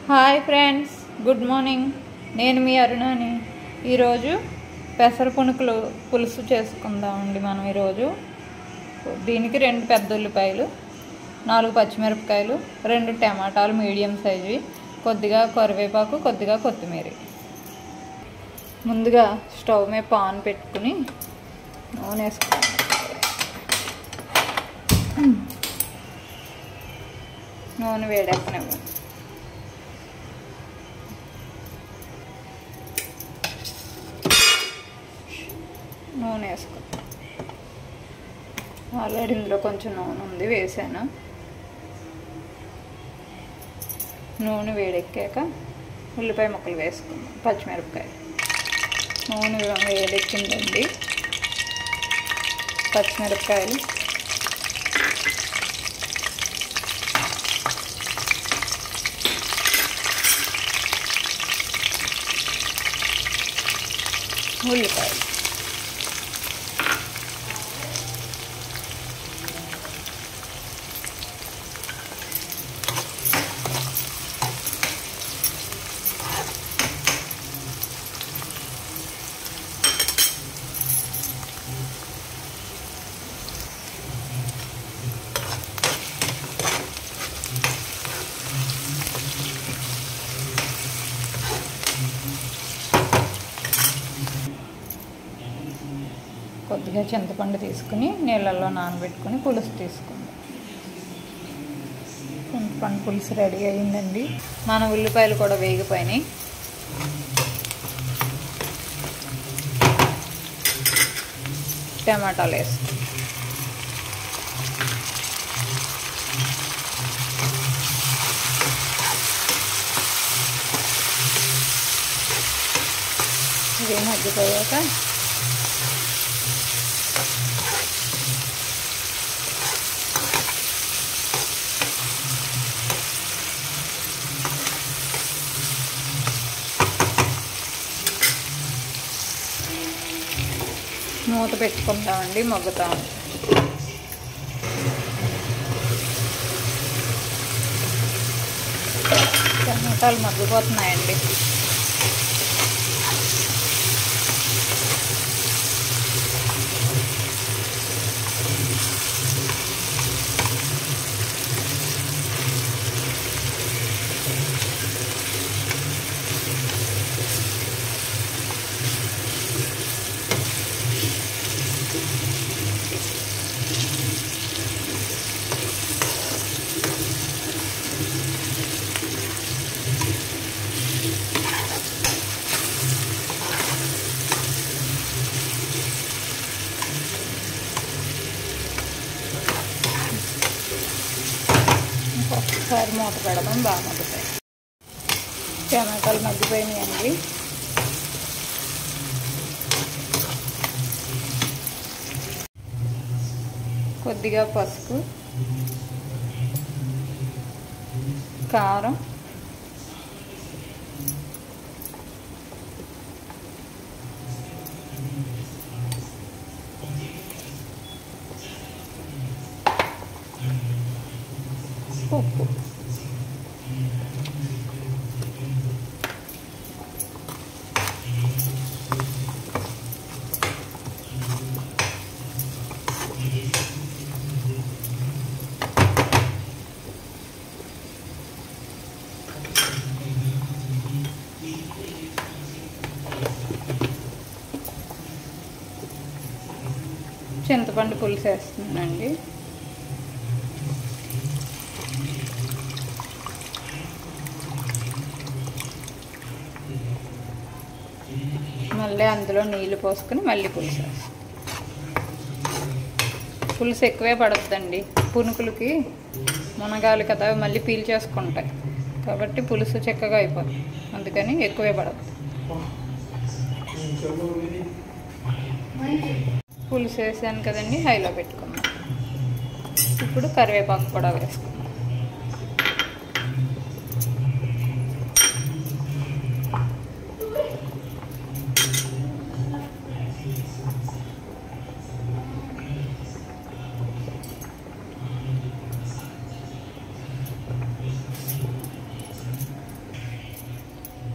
hi friends good morning నేను మీ అరుణాని ఈరోజు పెసర పునుకులు పులుసు చేసుకుందామండి మనం ఈరోజు దీనికి రెండు పెద్ద ఉల్లిపాయలు నాలుగు పచ్చిమిరపకాయలు రెండు టమాటాలు మీడియం సైజువి కొద్దిగా కరివేపాకు కొద్దిగా కొత్తిమీర ముందుగా స్టవ్ మీద పాన్ పెట్టుకుని నూనె వేసుకోవాలి నూనె వేడెక్కనివ్వండి నూనె వేసుకో ఆల్రెడీ ఇందులో కొంచెం నూనె ఉంది వేసాను నూనె వేడెక్కాక ఉల్లిపాయ ముక్కలు వేసుకుందాం పచ్చిమిరపకాయ నూనె వేడెక్కిందండి పచ్చిమిరపకాయలు ఉల్లిపాయలు కొద్దిగా చింతపండు తీసుకుని నీళ్ళల్లో నానబెట్టుకుని పులుసు తీసుకుందాం చింతపండు పులుసు రెడీ అయిందండి మన ఉల్లిపాయలు కూడా వేగిపోయినాయి టమాటాలు వేస్తాం ఇవి మగ్గిపోయాక మూత పెట్టుకుంటామండి మగ్గుతాం టమాటాలు మగ్గిపోతున్నాయండి ఒకసారి మూత పెడదాం బాగా మగ్గుతాయి టమాటాలు మగ్గిపోయినాయండి కొద్దిగా పసుపు కారం ఉప్పు చింతపండు పులుసు వేస్తున్నానండి మళ్ళీ అందులో నీళ్లు పోసుకొని మళ్ళీ పులుసు వేస్తాం పులుసు ఎక్కువే పడద్దండి పునుకులకి మునగాలి కదా మళ్ళీ పీల్ చేసుకుంటాయి కాబట్టి పులుసు చక్కగా అయిపోతుంది అందుకని ఎక్కువే పడద్దు పులుసు వేసాను కదండి హైలో పెట్టుకుందాం ఇప్పుడు కరివేపాకు కూడా వేసుకుందాం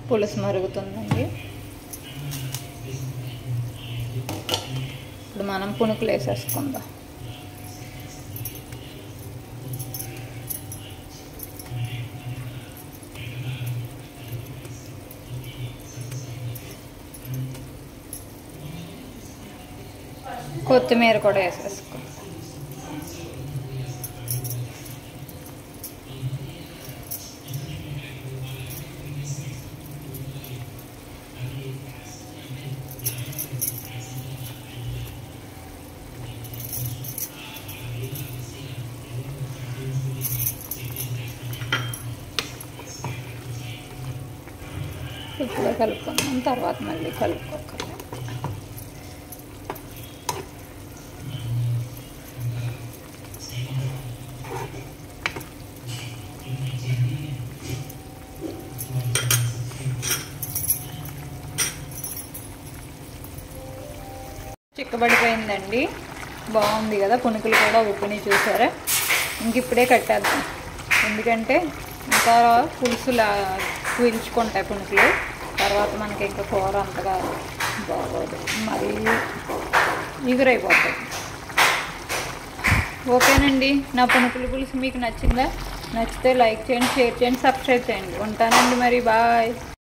పులుసు మరుగుతుందండి ఇప్పుడు మనం పునుకులు వేసేసుకుందాం కొత్తిమీర కూడా వేసేసుకుందాం ఇప్పుడు కలుపుకుందాం తర్వాత మళ్ళీ కలుపుకోకర్లేదు చిక్కబడిపోయిందండి బాగుంది కదా పునుకులు కూడా ఉప్పుని చూసారా ఇంక ఇప్పుడే కట్టేద్దాం ఎందుకంటే ఇంకా పులుసులా పీల్చుకుంటాయి పునుకులు తర్వాత మనకి ఇంకా కూర అంతగా బాగోదు మరీ ఎగురైపోతాయి ఓకేనండి నా పునుకులు పులుసు మీకు నచ్చిందా నచ్చితే లైక్ చేయండి షేర్ చేయండి సబ్స్క్రైబ్ చేయండి ఉంటానండి మరి బాయ్